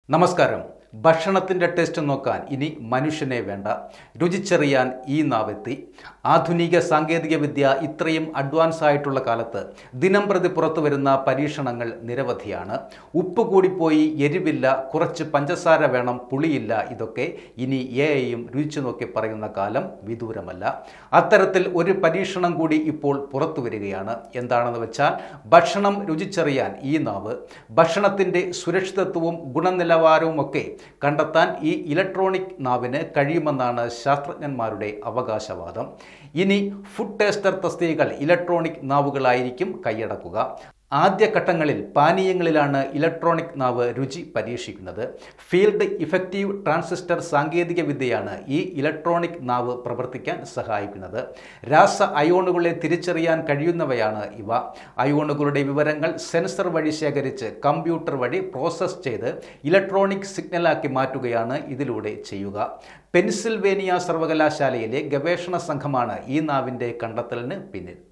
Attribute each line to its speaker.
Speaker 1: നമസ്കാരം ഭക്ഷണത്തിൻ്റെ ടേസ്റ്റ് നോക്കാൻ ഇനി മനുഷ്യനെ വേണ്ട രുചിച്ചറിയാൻ ഈ നാവെത്തി ആധുനിക സാങ്കേതിക വിദ്യ ഇത്രയും അഡ്വാൻസ് ആയിട്ടുള്ള കാലത്ത് ദിനം പ്രതി പുറത്തു വരുന്ന പരീക്ഷണങ്ങൾ നിരവധിയാണ് ഉപ്പ് കൂടിപ്പോയി എരിവില്ല കുറച്ച് പഞ്ചസാര വേണം പുളിയില്ല ഇതൊക്കെ ഇനി എ ഐയും രുചിച്ചു നോക്കി പറയുന്ന കാലം വിദൂരമല്ല അത്തരത്തിൽ ഒരു പരീക്ഷണം കൂടി ഇപ്പോൾ പുറത്തു വരികയാണ് എന്താണെന്ന് വെച്ചാൽ ഭക്ഷണം രുചിച്ചറിയാൻ ഈ നാവ് ഭക്ഷണത്തിൻ്റെ സുരക്ഷിതത്വവും ഗുണനിലവാരവും ഒക്കെ കണ്ടെത്താൻ ഈ ഇലക്ട്രോണിക് നാവിന് കഴിയുമെന്നാണ് ശാസ്ത്രജ്ഞന്മാരുടെ അവകാശവാദം ഇനി ഫുഡ് ടേസ്റ്റർ തസ്തികകൾ ഇലക്ട്രോണിക് നാവുകളായിരിക്കും കൈയടക്കുക ആദ്യഘട്ടങ്ങളിൽ പാനീയങ്ങളിലാണ് ഇലക്ട്രോണിക് നാവ് രുചി പരീക്ഷിക്കുന്നത് ഫീൽഡ് ഇഫക്റ്റീവ് ട്രാൻസിസ്റ്റർ സാങ്കേതിക വിദ്യയാണ് ഈ ഇലക്ട്രോണിക് നാവ് പ്രവർത്തിക്കാൻ സഹായിക്കുന്നത് രാസ അയോണുകളെ തിരിച്ചറിയാൻ കഴിയുന്നവയാണ് ഇവ അയോണുകളുടെ വിവരങ്ങൾ സെൻസർ വഴി ശേഖരിച്ച് കമ്പ്യൂട്ടർ വഴി പ്രോസസ്സ് ചെയ്ത് ഇലക്ട്രോണിക് സിഗ്നലാക്കി മാറ്റുകയാണ് ഇതിലൂടെ ചെയ്യുക പെൻസിൽവേനിയ സർവകലാശാലയിലെ ഗവേഷണ സംഘമാണ് ഈ നാവിൻ്റെ കണ്ടെത്തലിന് പിന്നിൽ